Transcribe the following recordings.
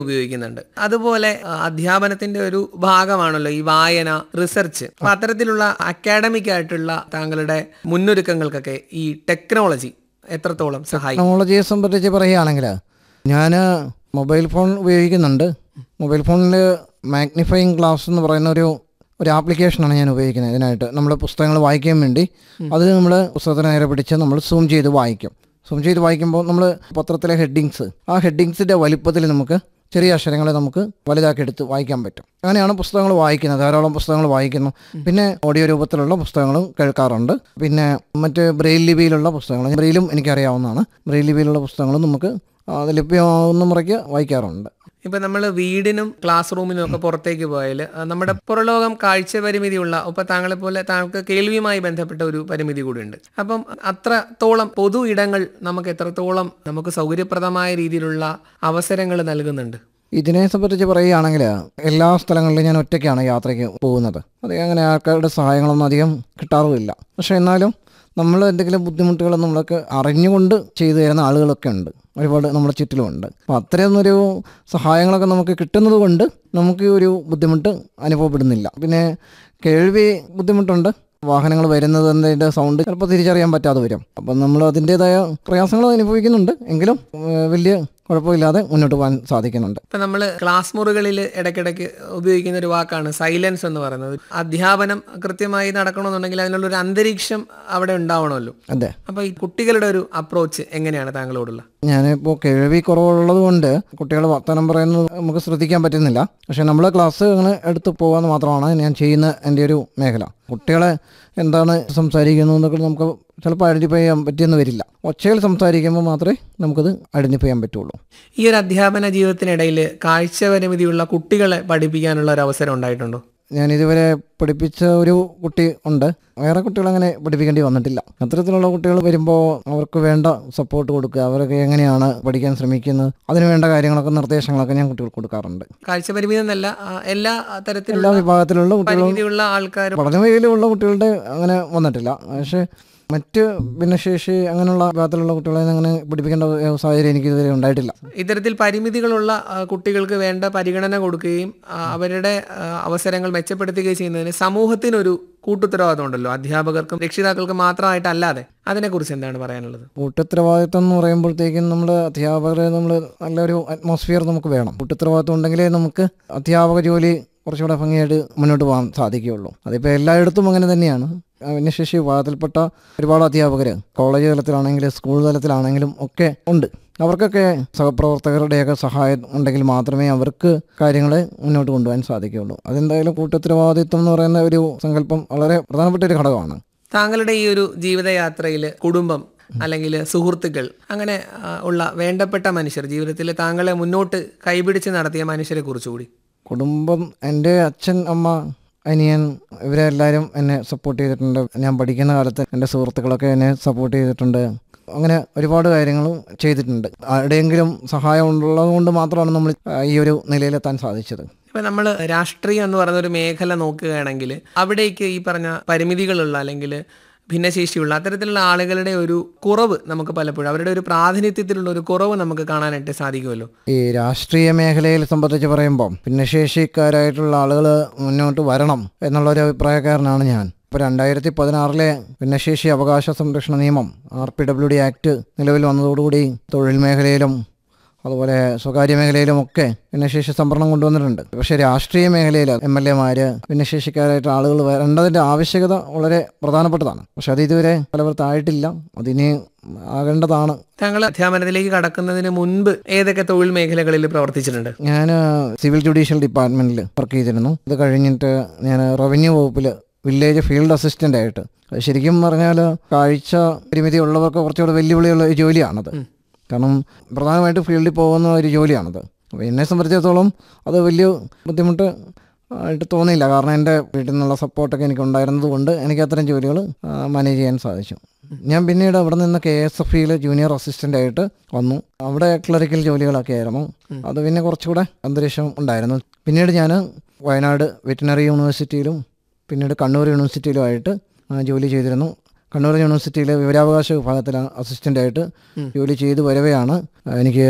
ഉപയോഗിക്കുന്നുണ്ട് അതുപോലെ ആ, അധ്യാപനത്തിന്റെ ഒരു ഭാഗമാണല്ലോ ഈ വായന റിസർച്ച് അപ്പൊ അത്തരത്തിലുള്ള അക്കാഡമിക് ആയിട്ടുള്ള താങ്കളുടെ മുന്നൊരുക്കങ്ങൾക്കൊക്കെ ഈ ടെക്നോളജി എത്രത്തോളം സഹായിക്കും ടെക്നോളജിയെ സംബന്ധിച്ച് പറയുകയാണെങ്കിൽ ഞാൻ മൊബൈൽ ഫോൺ ഉപയോഗിക്കുന്നുണ്ട് മൊബൈൽ ഫോണിൽ മാഗ്നിഫൈങ് ഗ്ലാസ് എന്ന് പറയുന്ന ഒരു ഒരു ആപ്ലിക്കേഷനാണ് ഞാൻ ഉപയോഗിക്കുന്നത് ഇതിനായിട്ട് നമ്മൾ പുസ്തകങ്ങൾ വായിക്കാൻ വേണ്ടി അത് നമ്മൾ പുസ്തകത്തിന് നേരെ പിടിച്ച് നമ്മൾ സൂം ചെയ്ത് വായിക്കും സൂം ചെയ്ത് വായിക്കുമ്പോൾ നമ്മൾ പത്രത്തിലെ ഹെഡിങ്സ് ആ ഹെഡിങ്സിൻ്റെ വലിപ്പത്തിൽ നമുക്ക് ചെറിയ അക്ഷരങ്ങളെ നമുക്ക് വലുതാക്കി എടുത്ത് വായിക്കാൻ പറ്റും അങ്ങനെയാണ് പുസ്തകങ്ങൾ വായിക്കുന്നത് ധാരാളം പുസ്തകങ്ങൾ വായിക്കുന്നു പിന്നെ ഓഡിയോ രൂപത്തിലുള്ള പുസ്തകങ്ങളും കേൾക്കാറുണ്ട് പിന്നെ മറ്റ് ബ്രെയിൽ ലിപിയിലുള്ള പുസ്തകങ്ങൾ ബ്രെയിലും എനിക്കറിയാവുന്നതാണ് ബ്രെയിൽ ലിപിയിലുള്ള പുസ്തകങ്ങളും നമുക്ക് അത് ലഭ്യമാവുന്ന മുറയ്ക്ക് വായിക്കാറുണ്ട് ഇപ്പൊ നമ്മൾ വീടിനും ക്ലാസ് റൂമിനും ഒക്കെ പുറത്തേക്ക് പോയാൽ നമ്മുടെ പുറലോകം കാഴ്ച പരിമിതിയുള്ള ഇപ്പൊ താങ്കളെ പോലെ താങ്കൾക്ക് കേൾവിയുമായി ബന്ധപ്പെട്ട ഒരു പരിമിതി കൂടിയുണ്ട് അപ്പം അത്രത്തോളം പൊതു ഇടങ്ങൾ നമുക്ക് എത്രത്തോളം നമുക്ക് സൗകര്യപ്രദമായ രീതിയിലുള്ള അവസരങ്ങൾ നൽകുന്നുണ്ട് ഇതിനെ സംബന്ധിച്ച് പറയുകയാണെങ്കിൽ എല്ലാ സ്ഥലങ്ങളിലും ഞാൻ ഒറ്റയ്ക്കാണ് യാത്രയ്ക്ക് പോകുന്നത് അത് അങ്ങനെ ആൾക്കാരുടെ സഹായങ്ങളൊന്നും അധികം കിട്ടാറുമില്ല പക്ഷേ എന്നാലും നമ്മൾ എന്തെങ്കിലും ബുദ്ധിമുട്ടുകൾ നമ്മളൊക്കെ അറിഞ്ഞുകൊണ്ട് ചെയ്തു തരുന്ന ആളുകളൊക്കെ ഉണ്ട് ഒരുപാട് നമ്മുടെ ചുറ്റിലുമുണ്ട് അപ്പോൾ അത്രയൊന്നൊരു സഹായങ്ങളൊക്കെ നമുക്ക് കിട്ടുന്നത് കൊണ്ട് നമുക്ക് ഒരു ബുദ്ധിമുട്ട് അനുഭവപ്പെടുന്നില്ല പിന്നെ കേൾവി ബുദ്ധിമുട്ടുണ്ട് വാഹനങ്ങൾ വരുന്നത് അതിൻ്റെ സൗണ്ട് ചിലപ്പോൾ തിരിച്ചറിയാൻ പറ്റാതെ വരും അപ്പം നമ്മൾ അതിൻ്റേതായ പ്രയാസങ്ങൾ അനുഭവിക്കുന്നുണ്ട് എങ്കിലും ഏഹ്, വലിയ കുഴപ്പമില്ലാതെ മുന്നോട്ട് പോകാൻ സാധിക്കുന്നുണ്ട് ഇപ്പൊ നമ്മൾ ക്ലാസ് മുറികളിൽ ഇടയ്ക്കിടയ്ക്ക് ഉപയോഗിക്കുന്ന ഒരു വാക്കാണ് സൈലൻസ് എന്ന് പറയുന്നത് അധ്യാപനം കൃത്യമായി നടക്കണമെന്നുണ്ടെങ്കിൽ അതിനുള്ള ഒരു അന്തരീക്ഷം അവിടെ ഉണ്ടാവണമല്ലോ അതെ അപ്പൊ ഈ കുട്ടികളുടെ ഒരു അപ്രോച്ച് എങ്ങനെയാണ് താങ്കളോടുള്ള ഞാനിപ്പോൾ കേൾവി കുറവുള്ളത് കൊണ്ട് കുട്ടികൾ വർത്തമാനം പറയുന്നത് നമുക്ക് ശ്രദ്ധിക്കാൻ പറ്റുന്നില്ല പക്ഷേ നമ്മൾ ക്ലാസ് അങ്ങനെ എടുത്ത് പോകാമെന്ന് മാത്രമാണ് ഞാൻ ചെയ്യുന്ന എൻ്റെ ഒരു മേഖല കുട്ടികളെ എന്താണ് സംസാരിക്കുന്നത് എന്നൊക്കെ നമുക്ക് ചിലപ്പോൾ ഐഡൻറ്റിഫൈ ചെയ്യാൻ പറ്റിയെന്ന് വരില്ല ഒച്ചയിൽ സംസാരിക്കുമ്പോൾ മാത്രമേ നമുക്കത് ഐഡൻറ്റിഫൈ ചെയ്യാൻ പറ്റുള്ളൂ ഈ ഒരു അധ്യാപന ജീവിതത്തിനിടയിൽ കാഴ്ച പരിമിതിയുള്ള കുട്ടികളെ പഠിപ്പിക്കാനുള്ള ഒരു അവസരം ഉണ്ടായിട്ടുണ്ടോ ഞാൻ ഇതുവരെ പഠിപ്പിച്ച ഒരു കുട്ടി ഉണ്ട് വേറെ കുട്ടികൾ അങ്ങനെ പഠിപ്പിക്കേണ്ടി വന്നിട്ടില്ല അത്തരത്തിലുള്ള കുട്ടികൾ വരുമ്പോൾ അവർക്ക് വേണ്ട സപ്പോർട്ട് കൊടുക്കുക അവരൊക്കെ എങ്ങനെയാണ് പഠിക്കാൻ ശ്രമിക്കുന്നത് അതിന് വേണ്ട കാര്യങ്ങളൊക്കെ നിർദ്ദേശങ്ങളൊക്കെ ഞാൻ കുട്ടികൾക്ക് കൊടുക്കാറുണ്ട് കാഴ്ച പരിമിതി എന്നല്ല ആ, എല്ലാ തരത്തിലുള്ള എല്ലാ വിഭാഗത്തിലുള്ള കുട്ടികളും പരിമിതിയുള്ള ആൾക്കാരും പഠന മേഖലയിലുള്ള കുട്ടികളുടെ അങ്ങനെ വന്നിട്ടില്ല പക്ഷേ മറ്റ് ഭിന്നശേഷി അങ്ങനെയുള്ള വിഭാഗത്തിലുള്ള കുട്ടികളെ അങ്ങനെ പഠിപ്പിക്കേണ്ട ഒരു സാഹചര്യം എനിക്ക് ഇതുവരെ ഉണ്ടായിട്ടില്ല ഇത്തരത്തിൽ പരിമിതികളുള്ള ആ, കുട്ടികൾക്ക് വേണ്ട പരിഗണന കൊടുക്കുകയും ആ, അവരുടെ ആ, അവസരങ്ങൾ മെച്ചപ്പെടുത്തുകയും ചെയ്യുന്നതിന് സമൂഹത്തിനൊരു കൂട്ടുത്തരവാദിത്വം ഉണ്ടല്ലോ അധ്യാപകർക്കും രക്ഷിതാക്കൾക്കും മാത്രമായിട്ടല്ലാതെ അതിനെക്കുറിച്ച് എന്താണ് പറയാനുള്ളത് കൂട്ടുത്തരവാദിത്വം എന്ന് പറയുമ്പോഴത്തേക്കും നമ്മൾ അധ്യാപകരെ നമ്മൾ നല്ലൊരു അറ്റ്മോസ്ഫിയർ നമുക്ക് വേണം കൂട്ടുത്തരവാദിത്വം ഉണ്ടെങ്കിലേ നമുക്ക് അധ്യാപക ജോലി കുറച്ചുകൂടെ ഭംഗിയായിട്ട് മുന്നോട്ട് പോകാൻ സാധിക്കുകയുള്ളൂ അതിപ്പോൾ എല്ലായിടത്തും അങ്ങനെ തന്നെയാണ് ഭിന്നശേഷി വിഭാഗത്തിൽപ്പെട്ട ഒരുപാട് അധ്യാപകർ കോളേജ് തലത്തിലാണെങ്കിലും സ്കൂൾ തലത്തിലാണെങ്കിലും ഒക്കെ ഉണ്ട് അവർക്കൊക്കെ സഹപ്രവർത്തകരുടെയൊക്കെ സഹായം ഉണ്ടെങ്കിൽ മാത്രമേ അവർക്ക് കാര്യങ്ങളെ മുന്നോട്ട് കൊണ്ടുപോകാൻ സാധിക്കുകയുള്ളൂ അതെന്തായാലും കൂട്ടുത്തരവാദിത്വം എന്ന് പറയുന്ന ഒരു സങ്കല്പം വളരെ പ്രധാനപ്പെട്ട ഒരു ഘടകമാണ് താങ്കളുടെ ഈ ഒരു ജീവിതയാത്രയിൽ കുടുംബം അല്ലെങ്കിൽ സുഹൃത്തുക്കൾ അങ്ങനെ ആ, ഉള്ള വേണ്ടപ്പെട്ട മനുഷ്യർ ജീവിതത്തിൽ താങ്കളെ മുന്നോട്ട് കൈപിടിച്ച് നടത്തിയ മനുഷ്യരെ കുറിച്ചുകൂടി കുടുംബം എൻ്റെ അച്ഛൻ അമ്മ അനിയൻ ഇവരെല്ലാവരും എന്നെ സപ്പോർട്ട് ചെയ്തിട്ടുണ്ട് ഞാൻ പഠിക്കുന്ന കാലത്ത് എൻ്റെ സുഹൃത്തുക്കളൊക്കെ എന്നെ സപ്പോർട്ട് ചെയ്തിട്ടുണ്ട് അങ്ങനെ ഒരുപാട് കാര്യങ്ങളും ചെയ്തിട്ടുണ്ട് ആരുടെയെങ്കിലും സഹായം ഉള്ളത് കൊണ്ട് മാത്രമാണ് നമ്മൾ ആ, ഈ ഒരു നിലയിലെത്താൻ സാധിച്ചത് ഇപ്പം നമ്മൾ രാഷ്ട്രീയം എന്ന് പറയുന്ന ഒരു മേഖല നോക്കുകയാണെങ്കിൽ അവിടേക്ക് ഈ പറഞ്ഞ പരിമിതികളുള്ള അല്ലെങ്കിൽ ഭിന്നശേഷിയുള്ള അത്തരത്തിലുള്ള ആളുകളുടെ ഒരു കുറവ് നമുക്ക് പലപ്പോഴും അവരുടെ ഒരു പ്രാതിനിധ്യത്തിലുള്ള ഒരു കുറവ് നമുക്ക് കാണാനായിട്ട് സാധിക്കുമല്ലോ ഈ രാഷ്ട്രീയ മേഖലയിൽ സംബന്ധിച്ച് പറയുമ്പം ഭിന്നശേഷിക്കാരായിട്ടുള്ള ആളുകൾ മുന്നോട്ട് വരണം എന്നുള്ള ഒരു അഭിപ്രായക്കാരനാണ് ഞാൻ ഇപ്പോൾ രണ്ടായിരത്തി പതിനാറിലെ ഭിന്നശേഷി അവകാശ സംരക്ഷണ നിയമം R P W D act നിലവിൽ വന്നതോടുകൂടി തൊഴിൽ മേഖലയിലും അതുപോലെ സ്വകാര്യ മേഖലയിലും ഒക്കെ ഭിന്നശേഷി സംവരണം കൊണ്ടുവന്നിട്ടുണ്ട് പക്ഷേ രാഷ്ട്രീയ മേഖലയിൽ എം എൽ എമാര് ഭിന്നശേഷിക്കാരായിട്ട് ആളുകൾ വരേണ്ടതിൻ്റെ ആവശ്യകത വളരെ പ്രധാനപ്പെട്ടതാണ് പക്ഷെ അത് ഇതുവരെ ഫലവത്തായിട്ടില്ല അതിനി ആകേണ്ടതാണ് താങ്കൾ അധ്യാപനത്തിലേക്ക് കടക്കുന്നതിന് മുൻപ് ഏതൊക്കെ തൊഴിൽ മേഖലകളിൽ പ്രവർത്തിച്ചിട്ടുണ്ട് ഞാൻ സിവിൽ ജുഡീഷ്യൽ ഡിപ്പാർട്ട്മെൻറ്റിൽ വർക്ക് ചെയ്തിരുന്നു ഇത് കഴിഞ്ഞിട്ട് ഞാൻ റവന്യൂ വകുപ്പിൽ വില്ലേജ് ഫീൽഡ് അസിസ്റ്റൻ്റ് ആയിട്ട് അത് ശരിക്കും പറഞ്ഞാൽ കാഴ്ച പരിമിതി ഉള്ളവർക്ക് കുറച്ചുകൂടെ വെല്ലുവിളിയുള്ള ഒരു ജോലിയാണത് കാരണം പ്രധാനമായിട്ട് ഫീൽഡിൽ പോകുന്ന ഒരു ജോലിയാണത് അപ്പോൾ എന്നെ സംബന്ധിച്ചിടത്തോളം അത് വലിയ ബുദ്ധിമുട്ട് ആയിട്ട് തോന്നിയില്ല കാരണം എൻ്റെ വീട്ടിൽ നിന്നുള്ള സപ്പോർട്ടൊക്കെ എനിക്ക് ഉണ്ടായിരുന്നത് കൊണ്ട് എനിക്ക് അത്തരം ജോലികൾ മാനേജ് ചെയ്യാൻ സാധിച്ചു ഞാൻ പിന്നീട് അവിടെ നിന്ന് കെ എസ് എഫ് ഇയിൽ ജൂനിയർ അസിസ്റ്റൻ്റ് ആയിട്ട് വന്നു അവിടെ ക്ലറിക്കൽ ജോലികളൊക്കെ ആയിരുന്നു അത് പിന്നെ കുറച്ചുകൂടെ അന്തരീക്ഷം ഉണ്ടായിരുന്നു പിന്നീട് ഞാൻ വയനാട് വെറ്റിനറി യൂണിവേഴ്സിറ്റിയിലും പിന്നീട് കണ്ണൂർ യൂണിവേഴ്സിറ്റിയിലുമായിട്ട് ആ, ജോലി ചെയ്തിരുന്നു കണ്ണൂർ യൂണിവേഴ്സിറ്റിയിലെ വിവരാവകാശ വിഭാഗത്തിൽ അസിസ്റ്റൻ്റായിട്ട് ജോലി ചെയ്തു വരവെയാണ് എനിക്ക്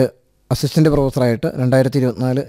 അസിസ്റ്റന്റ് പ്രൊഫസറായിട്ട് രണ്ടായിരത്തി ഇരുപത്തിനാല്